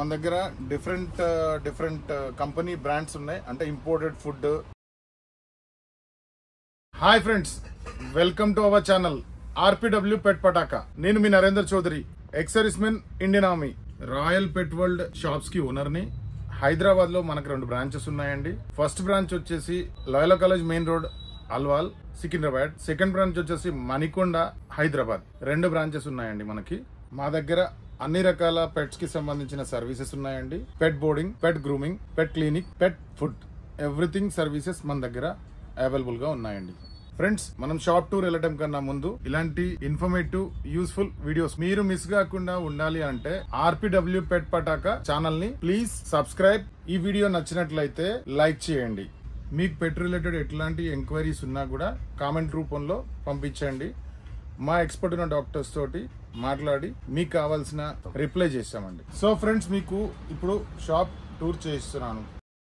మన దగ్గర different different company brands ఉన్నాయి అంటే imported food hi friends welcome to our channel RPW pet Pataka నేను మీ Narender Chaudhary ex service men Indian army royal pet world shops కి owner ని హైదరాబాద్ లో మనకు రెండు బ్రాంచెస్ ఉన్నాయండి ఫస్ట్ బ్రాంచ్ వచ్చేసి Loyola college main road Alwal Secunderabad second branch వచ్చేసి మణికొండ హైదరాబాద్ రెండు బ్రాంచెస్ ఉన్నాయండి మనకి మా దగ్గర అన్ని రకాల పెట్స్ కి సంబంధించిన సర్వీసెస్ ఉన్నాయండి pet boarding pet grooming pet clinic pet food everything services మన దగ్గర అవైలబుల్ గా ఉన్నాయండి ఫ్రెండ్స్ మనం షాప్ టూర్ వెళ్ళటం కన్నా ముందు ఇలాంటి ఇన్ఫర్మేటివ్ యూస్ఫుల్ వీడియోస్ మీరు మిస్ కాకుండా ఉండాలి అంటే ఆర్పిడబ్ల్యూ పెట్ పటాక ఛానల్ ని ప్లీజ్ సబ్స్క్రైబ్ ఈ వీడియో నచ్చినట్లయితే లైక్ చేయండి మీకు పెట్ రిలేటెడ్ ఎట్లాంటి ఎంక్వైరీస్ ఉన్నా కూడా కామెంట్ రూపంలో పంపించండి మా ఎక్స్పర్ట్ ఉన్న డాక్టర్స్ తోటి మాట్లాడి మీకు కావాల్సిన రిప్లై చేస్తామండి సో ఫ్రెండ్స్ మీకు ఇప్పుడు షాప్ టూర్ చేస్తున్నాను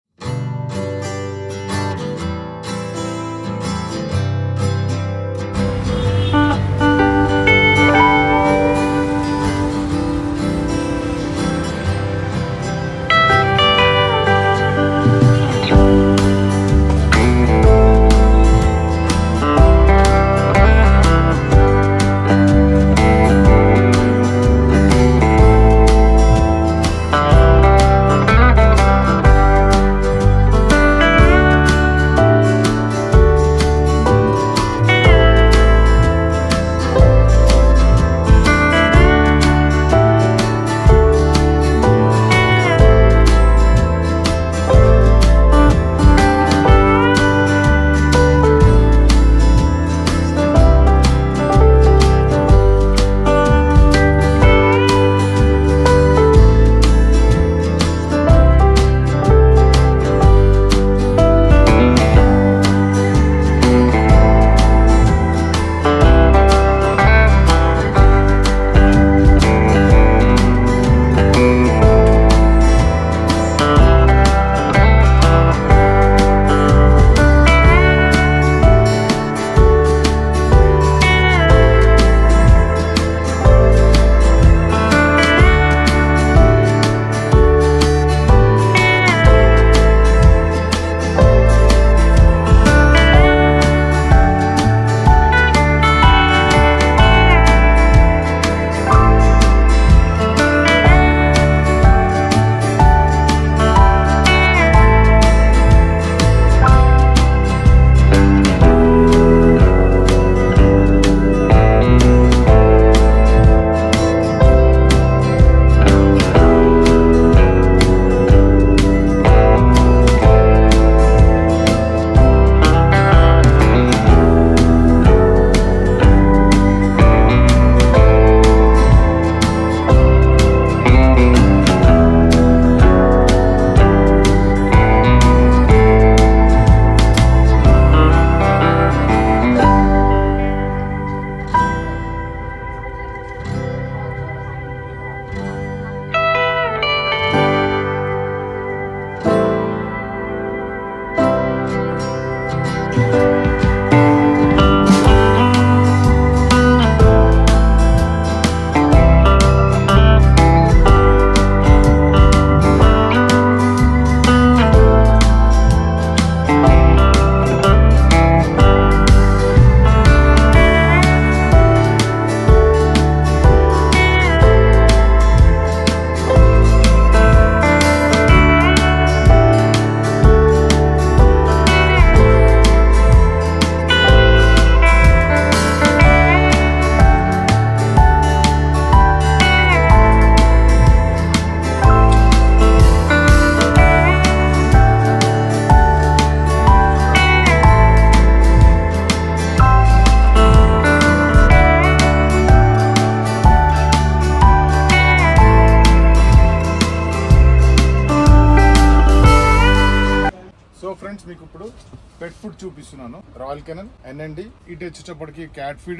సో ఫ్రెండ్స్ మీకు ఇప్పుడు పెట్ ఫుడ్ చూపిస్తున్నాను రాయల్ కెనన్ ఎన్ఎండి ఇటు వచ్చేటప్పటికి క్యాట్ ఫీడ్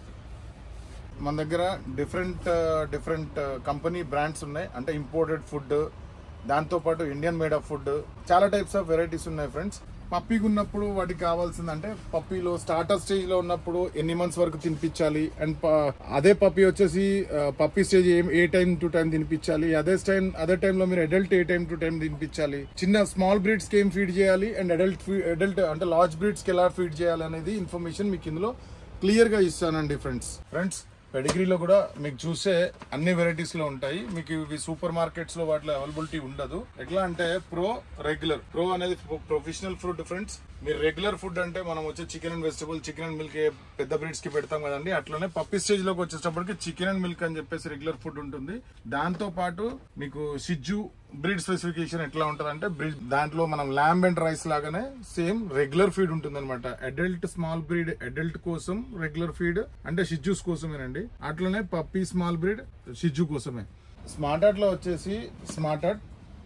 మన దగ్గర డిఫరెంట్ డిఫరెంట్ కంపెనీ బ్రాండ్స్ ఉన్నాయి అంటే ఇంపోర్టెడ్ ఫుడ్ దాంతోపాటు ఇండియన్ మేడ్ ఆఫ్ ఫుడ్ చాలా టైప్స్ ఆఫ్ వెరైటీస్ ఉన్నాయి ఫ్రెండ్స్ పప్పీకి ఉన్నప్పుడు వాటికి కావాల్సిందంటే పప్పీలో స్టార్టర్ స్టేజ్ లో ఉన్నప్పుడు ఎన్ని మంత్స్ వరకు తినిపించాలి అండ్ అదే పప్పీ వచ్చేసి పప్పీ స్టేజ్ ఏ టైం టు టైం తినిపించాలి అదే టైం అదే టైంలో మీరు అడల్ట్ ఏ టైం టు టైం తినిపించాలి చిన్న స్మాల్ బ్రీడ్స్ కి ఏం ఫీడ్ చేయాలి అండ్ అడల్ట్ అడల్ట్ అంటే లార్జ్ బ్రీడ్స్ కి ఎలా ఫీడ్ చేయాలి అనేది ఇన్ఫర్మేషన్ మీకు ఇందులో క్లియర్ గా ఇస్తానండి ఫ్రెండ్స్ ఫ్రెండ్స్ పెడిగ్రీలో కూడా మీకు చూసే అన్ని వెరైటీస్ లో ఉంటాయి మీకు ఇవి సూపర్ మార్కెట్స్ లో వాటిలో అవైలబిలిటీ ఉండదు ఎట్లా అంటే ప్రో రెగ్యులర్ ప్రో అనేది ప్రొఫెషనల్ ఫుడ్ ఫ్రెండ్స్ మీరు రెగ్యులర్ ఫుడ్ అంటే మనం వచ్చే chicken and vegetable chicken and milk పెద్ద బ్రీడ్స్ కి పెడతాం కదండి అట్లనే పప్పి స్టేజ్ లోకి వచ్చేటప్పటికి చికెన్ అండ్ మిల్క్ అని చెప్పేసి రెగ్యులర్ ఫుడ్ ఉంటుంది దాంతో పాటు మీకు సిజ్జు బ్రీడ్ స్పెసిఫికేషన్ ఎట్లా ఉంటుంది అంటే బ్రీడ్ దాంట్లో మనం ల్యాంబ్ అండ్ రైస్ లాగానే సేమ్ రెగ్యులర్ ఫీడ్ ఉంటుంది అనమాట అడల్ట్ స్మాల్ బ్రీడ్ అడల్ట్ కోసం రెగ్యులర్ ఫీడ్ అంటే షిజ్జూస్ కోసమేనండి అట్లనే పప్పీ స్మాల్ బ్రీడ్ షిజ్జు కోసమే స్మార్ట్ ఆర్ట్ లో వచ్చేసి SmartHeart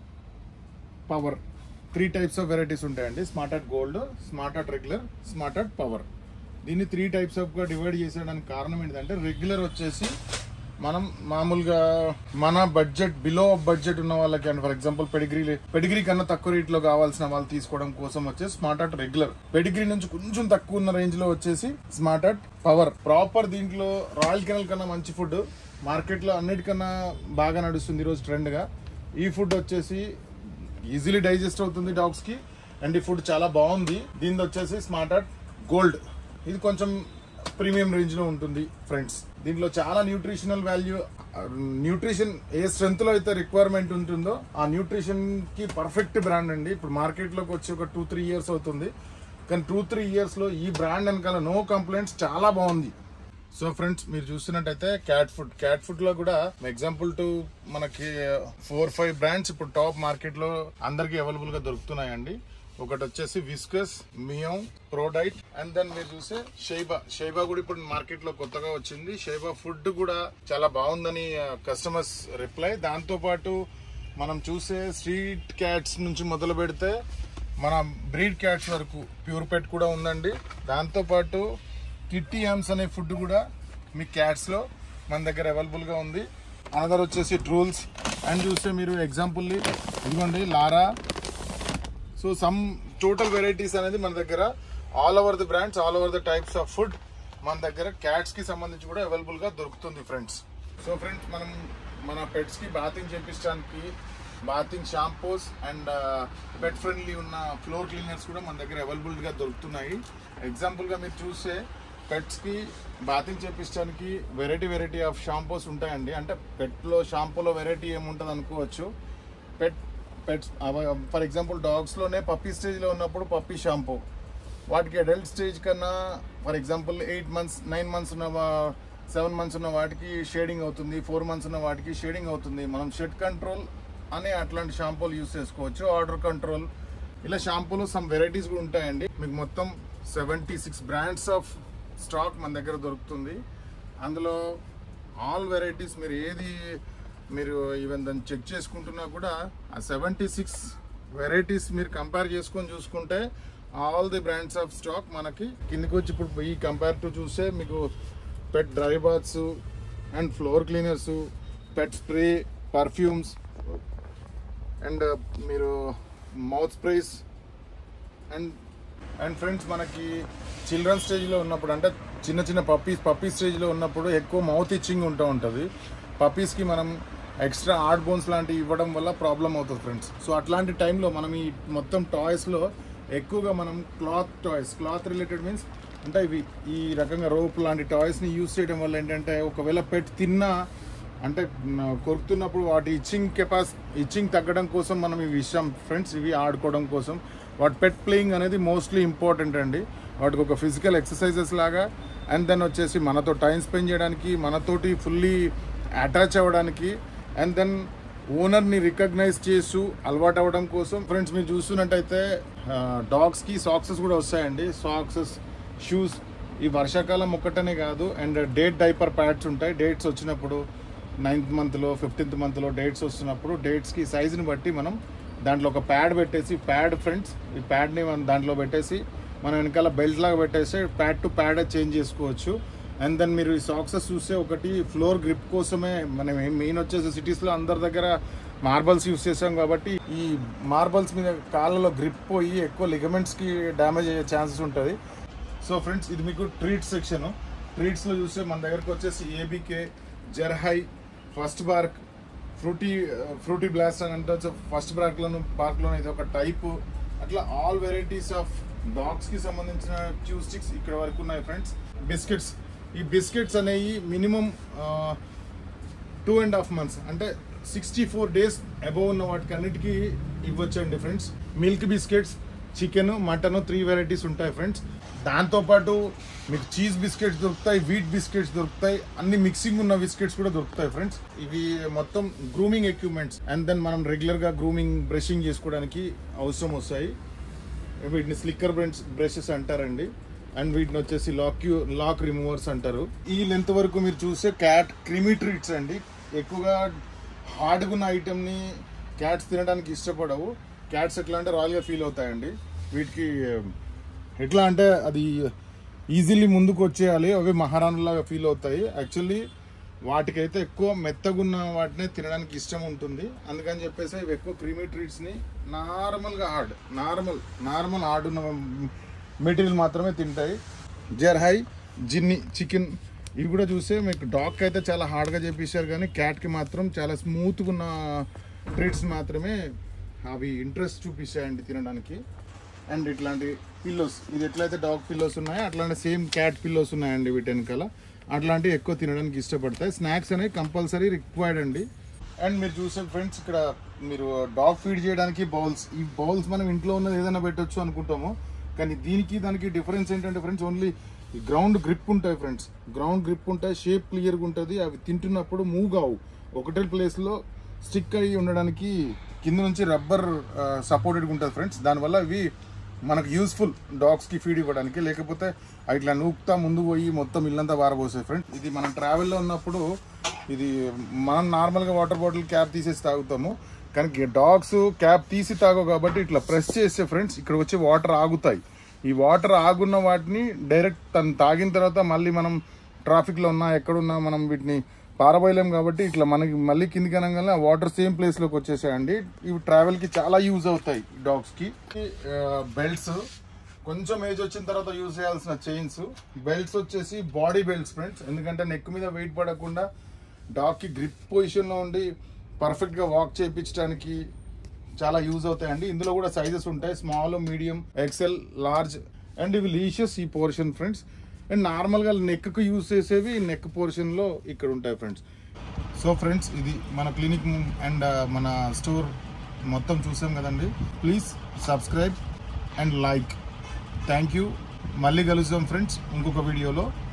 power three types of varieties ఉంటాయండి SmartHeart gold SmartHeart regular SmartHeart power దీన్ని త్రీ టైప్స్ ఆఫ్ గా డివైడ్ చేసేయడానికి కారణం ఏంటంటే రెగ్యులర్ వచ్చేసి మనం మామూలుగా మన బడ్జెట్ బిలో బడ్జెట్ ఉన్న వాళ్ళకి and for example Pedigree Pedigree కన్నా తక్కువ రేట్ లో కావాల్సిన వాళ్ళు తీసుకోవడం కోసం వచ్చేసి స్మార్ట్ ఆర్ట్ రెగ్యులర్ పెడిగ్రీ నుంచి కొంచెం తక్కువ ఉన్న రేంజ్ లో వచ్చేసి స్మార్ట్ ఆర్ట్ పవర్ ప్రాపర్ దీంట్లో రాయల్ కెనల్ కన్నా మంచి ఫుడ్ మార్కెట్ లో అన్నిటికన్నా బాగా నడుస్తుంది ఈరోజు ట్రెండ్ గా ఈ ఫుడ్ వచ్చేసి ఈజీలీ డైజెస్ట్ అవుతుంది డాగ్స్ కి అండ్ ఈ ఫుడ్ చాలా బాగుంది దీనిది వచ్చేసి స్మార్ట్ ఆర్ట్ గోల్డ్ ఇది కొంచెం ప్రీమియం రేంజ్ లో ఉంటుంది ఫ్రెండ్స్ దీంట్లో చాలా న్యూట్రిషనల్ వాల్యూ న్యూట్రిషన్ ఏ స్ట్రెంత్ లో అయితే రిక్వైర్మెంట్ ఉంటుందో ఆ న్యూట్రిషన్ కి పర్ఫెక్ట్ బ్రాండ్ అండి ఇప్పుడు మార్కెట్ లోకి వచ్చి ఒక టూ త్రీ ఇయర్స్ అవుతుంది కానీ టూ త్రీ ఇయర్స్ లో ఈ బ్రాండ్ వెనకాల నో కంప్లైంట్స్ చాలా బాగుంది సో ఫ్రెండ్స్ మీరు చూస్తున్నట్టయితే క్యాట్ ఫుడ్ క్యాట్ ఫుడ్ లో కూడా ఎగ్జాంపుల్ టు మనకి ఫోర్ ఫైవ్ బ్రాండ్స్ ఇప్పుడు టాప్ మార్కెట్ లో అందరికి అవైలబుల్ గా దొరుకుతున్నాయండి ఒకటి వచ్చేసి విస్కస్ మియం ప్రోడైట్ అండ్ దెన్ మీరు చూసే షైబా షైబా కూడా ఇప్పుడు మార్కెట్ లో కొత్తగా వచ్చింది షైబా ఫుడ్ కూడా చాలా బాగుందని కస్టమర్స్ రిప్లై దాంతో పాటు మనం చూసే స్ట్రీట్ క్యాట్స్ నుంచి మొదలు పెడితే మన బ్రీడ్ క్యాట్స్ వరకు ప్యూర్ పెట్ కూడా ఉందండి దాంతో పాటు కిట్టి యామ్స్ అనే ఫుడ్ కూడా మీ క్యాట్స్ లో మన దగ్గర అవైలబుల్ గా ఉంది అనదర్ వచ్చేసి ట్రూల్స్ అండ్ చూస్తే మీరు ఎగ్జాంపుల్ ఇదిగోండి లారా సో సమ్ టోటల్ వెరైటీస్ అనేది మన దగ్గర all over the brands all over the types of food మన దగ్గర క్యాట్స్ కి సంబంధించి కూడా అవైలబుల్ గా దొరుకుతుంది ఫ్రెండ్స్ సో ఫ్రెండ్స్ మనం మన పెట్స్ కి బాతింగ్ చేపించడానికి bathing shampoos and pet friendly ఉన్న ఫ్లోర్ క్లీనర్స్ కూడా మన దగ్గర అవైలబుల్ గా దొరుకుతున్నాయి ఎగ్జాంపుల్ గా మీరు చూస్తే పెట్స్ కి బాతింగ్ చేపించడానికి వెరైటీ వెరైటీ ఆఫ్ షాంపూస్ ఉంటాయండి అంటే పెట్ లో షాంపూలో వెరైటీ ఏముంటుంది అనుకోవచ్చు pet pets for example dogs లోనే పప్పీ స్టేజ్ లో ఉన్నప్పుడు పప్పీ షాంపూ వాటికి అడల్ట్ స్టేజ్ కన్నా for example eight months nine months ఉన్న సెవెన్ మంత్స్ ఉన్న వాటికి షేడింగ్ అవుతుంది ఫోర్ మంత్స్ ఉన్న వాటికి షేడింగ్ అవుతుంది మనం షెడ్ కంట్రోల్ అనే అట్లాంటి షాంపూలు యూస్ చేసుకోవచ్చు ఆర్డర్ కంట్రోల్ ఇలా షాంపూలు సమ్ వెరైటీస్ కూడా ఉంటాయండి మీకు మొత్తం seventy six brands of stock మన దగ్గర దొరుకుతుంది అందులో ఆల్ వెరైటీస్ మీరు ఏది మీరు ఈవెన్ దాన్ని చెక్ చేసుకుంటున్నా కూడా ఆ సెవెంటీ సిక్స్ వెరైటీస్ మీరు కంపేర్ చేసుకొని చూసుకుంటే all the brands of stock మనకి కిందకి వచ్చి ఇప్పుడు ఈ కంపేర్ టు చూస్తే మీకు pet dry baths and floor cleaners pet spray perfumes and మీరు mouth sprays and and friends మనకి చిల్డ్రన్ స్టేజ్లో ఉన్నప్పుడు అంటే చిన్న చిన్న పప్పీస్ పప్పీ స్టేజ్లో ఉన్నప్పుడు ఎక్కువ మౌత్ ఇచ్చింగ్ ఉంటూ ఉంటుంది పప్పీస్కి మనం ఎక్స్ట్రా ఆర్ట్ బోన్స్ లాంటివి ఇవ్వడం వల్ల ప్రాబ్లం అవుతుంది ఫ్రెండ్స్ సో అట్లాంటి టైంలో మనం ఈ మొత్తం టాయ్స్లో ఎక్కువగా మనం cloth toys cloth related means అంటే ఇవి ఈ రకంగా రోప్ లాంటి టాయ్స్ని యూస్ చేయడం వల్ల ఏంటంటే ఒకవేళ పెట్ తిన్నా అంటే న- కొరుకుతున్నప్పుడు వాటి ఇచ్చింగ్ కెపాస్ ఇచ్చింగ్ తగ్గడం కోసం మనం ఇవి ఇష్టం ఫ్రెండ్స్ ఇవి ఆడుకోవడం కోసం వాటి పెట్ ప్లేయింగ్ అనేది మోస్ట్లీ ఇంపార్టెంట్ అండి వాటికి ఒక ఫిజికల్ ఎక్సర్సైజెస్ లాగా అండ్ దెన్ వచ్చేసి మనతో టైం స్పెండ్ చేయడానికి మనతోటి ఫుల్లీ అటాచ్ అవ్వడానికి అండ్ దెన్ ఓనర్ని రికగ్నైజ్ చేస్తూ అలవాటు అవ్వడం కోసం ఫ్రెండ్స్ మీరు చూస్తున్నట్టయితే డాగ్స్కి సాక్సెస్ కూడా వస్తాయండి సాక్సెస్ షూస్ ఈ వర్షాకాలం ఒక్కటనే కాదు అండ్ డేట్ డైపర్ ప్యాడ్స్ ఉంటాయి డేట్స్ వచ్చినప్పుడు నైన్త్ మంత్లో ఫిఫ్టీన్త్ మంత్లో డేట్స్ వస్తున్నప్పుడు డేట్స్కి సైజుని బట్టి మనం దాంట్లో ఒక ప్యాడ్ పెట్టేసి ప్యాడ్ ఫ్రెండ్స్ ఈ ప్యాడ్ని మనం దాంట్లో పెట్టేసి మనం వెనకాల బెల్ట్ లాగా పెట్టేసి ప్యాడ్ టు ప్యాడ్ చేంజ్ చేసుకోవచ్చు అండ్ దెన్ మీరు ఈ సాక్సెస్ చూస్తే ఒకటి ఫ్లోర్ గ్రిప్ కోసమే మనం మెయిన్ వచ్చేసి సిటీస్లో అందరి దగ్గర మార్బల్స్ యూస్ చేసాం కాబట్టి ఈ మార్బల్స్ మీద కాళ్ళలో గ్రిప్ పోయి ఎక్కువ లిగమెంట్స్కి డ్యామేజ్ అయ్యే ఛాన్సెస్ ఉంటుంది సో ఫ్రెండ్స్ ఇది మీకు ట్రీట్ సెక్షన్ ట్రీట్స్లో చూస్తే మన దగ్గరకు వచ్చేసి ఏబీకే జర్హై first bark fruity fruity blast అని అంటే ఫస్ట్ బార్క్లోను బార్క్లోను ఇది ఒక టైపు అట్లా ఆల్ వెరైటీస్ ఆఫ్ డాగ్స్కి సంబంధించిన క్యూ స్టిక్స్ ఇక్కడ వరకు ఉన్నాయి ఫ్రెండ్స్ బిస్కెట్స్ ఈ బిస్కెట్స్ అనేవి minimum two and half months అంటే సిక్స్టీ ఫోర్ డేస్ అబౌవ్ ఉన్న వాటికి అన్నిటికీ ఇవ్వచ్చండి friends milk biscuits chicken mutton three varieties ఉంటాయి ఫ్రెండ్స్ దాంతోపాటు మీకు చీజ్ బిస్కెట్స్ దొరుకుతాయి వీట్ బిస్కెట్స్ దొరుకుతాయి అన్ని మిక్సింగ్ ఉన్న బిస్కెట్స్ కూడా దొరుకుతాయి ఫ్రెండ్స్ ఇవి మొత్తం గ్రూమింగ్ ఎక్విప్మెంట్స్ అండ్ దెన్ మనం రెగ్యులర్గా గ్రూమింగ్ బ్రషింగ్ చేసుకోవడానికి అవసరం వస్తాయి వీటిని స్లిక్కర్ బ్రష్ బ్రషెస్ అంటారండి అండ్ వీటిని వచ్చేసి లాక్ లాక్ రిమూవర్స్ అంటారు ఈ లెంత్ వరకు మీరు చూస్తే క్యాట్ క్రిమి ట్రీట్స్ అండి ఎక్కువగా హార్డ్గా ఉన్న ఐటమ్ని క్యాట్స్ తినడానికి ఇష్టపడవు క్యాట్స్ ఎట్లా అంటే రాయల్గా ఫీల్ అవుతాయండి వీటికి ఎట్లా అంటే అది ఈజీలీ ముందుకు వచ్చేయాలి అవి మహారాణులాగా ఫీల్ అవుతాయి యాక్చువల్లీ వాటికైతే ఎక్కువ మెత్తగున్న వాటినే తినడానికి ఇష్టం ఉంటుంది అందుకని చెప్పేసి ఇవి ఎక్కువ క్రీమీ ట్రీట్స్ని నార్మల్గా హార్డ్ నార్మల్ నార్మల్ హార్డ్ ఉన్న మెటీరియల్ మాత్రమే తింటాయి జర్హై జిన్ని చికెన్ ఇవి కూడా చూస్తే మీకు డాగ్కి అయితే చాలా హార్డ్గా చేపించారు కానీ క్యాట్కి మాత్రం చాలా స్మూత్గా ఉన్న ట్రీట్స్ మాత్రమే అవి ఇంట్రెస్ట్ చూపిస్తాయండి తినడానికి అండ్ ఇట్లాంటి పిల్లోస్ ఇది ఎట్లయితే డాగ్ పిల్లోస్ ఉన్నాయో అట్లాంటి సేమ్ క్యాట్ పిల్లోస్ ఉన్నాయండి వీటి వెనకాల అట్లాంటివి ఎక్కువ తినడానికి ఇష్టపడతాయి స్నాక్స్ అనేవి కంపల్సరీ రిక్వైర్డ్ అండి అండ్ మీరు చూసే ఫ్రెండ్స్ ఇక్కడ మీరు డాగ్ ఫీడ్ చేయడానికి బౌల్స్ ఈ బౌల్స్ మనం ఇంట్లో ఉన్నది ఏదైనా పెట్టొచ్చు అనుకుంటాము కానీ దీనికి దానికి డిఫరెన్స్ ఏంటంటే ఫ్రెండ్స్ ఓన్లీ గ్రౌండ్ గ్రిప్ ఉంటాయి ఫ్రెండ్స్ గ్రౌండ్ గ్రిప్ ఉంటాయి షేప్ క్లియర్గా ఉంటుంది అవి తింటున్నప్పుడు మూవ్ కావు ఒకటే ప్లేస్లో స్టిక్ అయ్యి ఉండడానికి కింద నుంచి రబ్బర్ సపోర్టెడ్గా ఉంటుంది ఫ్రెండ్స్ దానివల్ల ఇవి మనకు యూస్ఫుల్ డాగ్స్కి ఫీడ్ ఇవ్వడానికి లేకపోతే అవి ఇట్లా నూకుతా ముందు పోయి మొత్తం ఇల్లంతా పారబోసాయి ఫ్రెండ్స్ ఇది మనం ట్రావెల్లో ఉన్నప్పుడు ఇది మనం నార్మల్గా వాటర్ బాటిల్ క్యాప్ తీసేసి తాగుతాము కానీ డాగ్స్ క్యాప్ తీసి తాగవు కాబట్టి ఇట్లా ప్రెస్ చేస్తే ఫ్రెండ్స్ ఇక్కడ వచ్చి వాటర్ ఆగుతాయి ఈ వాటర్ ఆగున్న వాటిని డైరెక్ట్ తను తాగిన తర్వాత మళ్ళీ మనం ట్రాఫిక్లో ఉన్నా ఎక్కడున్నా మనం వీటిని పారబోయలేం కాబట్టి ఇట్లా మనకి మళ్ళీ కిందికి అనగానే ఆ వాటర్ సేమ్ ప్లేస్లోకి వచ్చేసాయండి ఇవి ట్రావెల్కి చాలా యూజ్ అవుతాయి డాగ్స్కి బెల్ట్స్ కొంచెం ఏజ్ వచ్చిన తర్వాత యూజ్ చేయాల్సిన చైన్స్ బెల్ట్స్ వచ్చేసి బాడీ బెల్ట్స్ ఫ్రెండ్స్ ఎందుకంటే నెక్ మీద వెయిట్ పడకుండా డాగ్కి గ్రిప్ పొజిషన్లో ఉండి పర్ఫెక్ట్గా వాక్ చేయించడానికి చాలా యూజ్ అవుతాయండి ఇందులో కూడా సైజెస్ ఉంటాయి small medium XL large and ఇవి లీషియస్ ఈ పోర్షన్ ఫ్రెండ్స్ అండ్ నార్మల్గా నెక్కు యూజ్ చేసేవి నెక్ పోర్షన్లో ఇక్కడ ఉంటాయి ఫ్రెండ్స్ సో ఫ్రెండ్స్ ఇది మన క్లినిక్ అండ్ మన స్టోర్ మొత్తం చూసాం కదండి please subscribe and like thank you మళ్ళీ కలుద్దాం ఫ్రెండ్స్ ఇంకొక వీడియోలో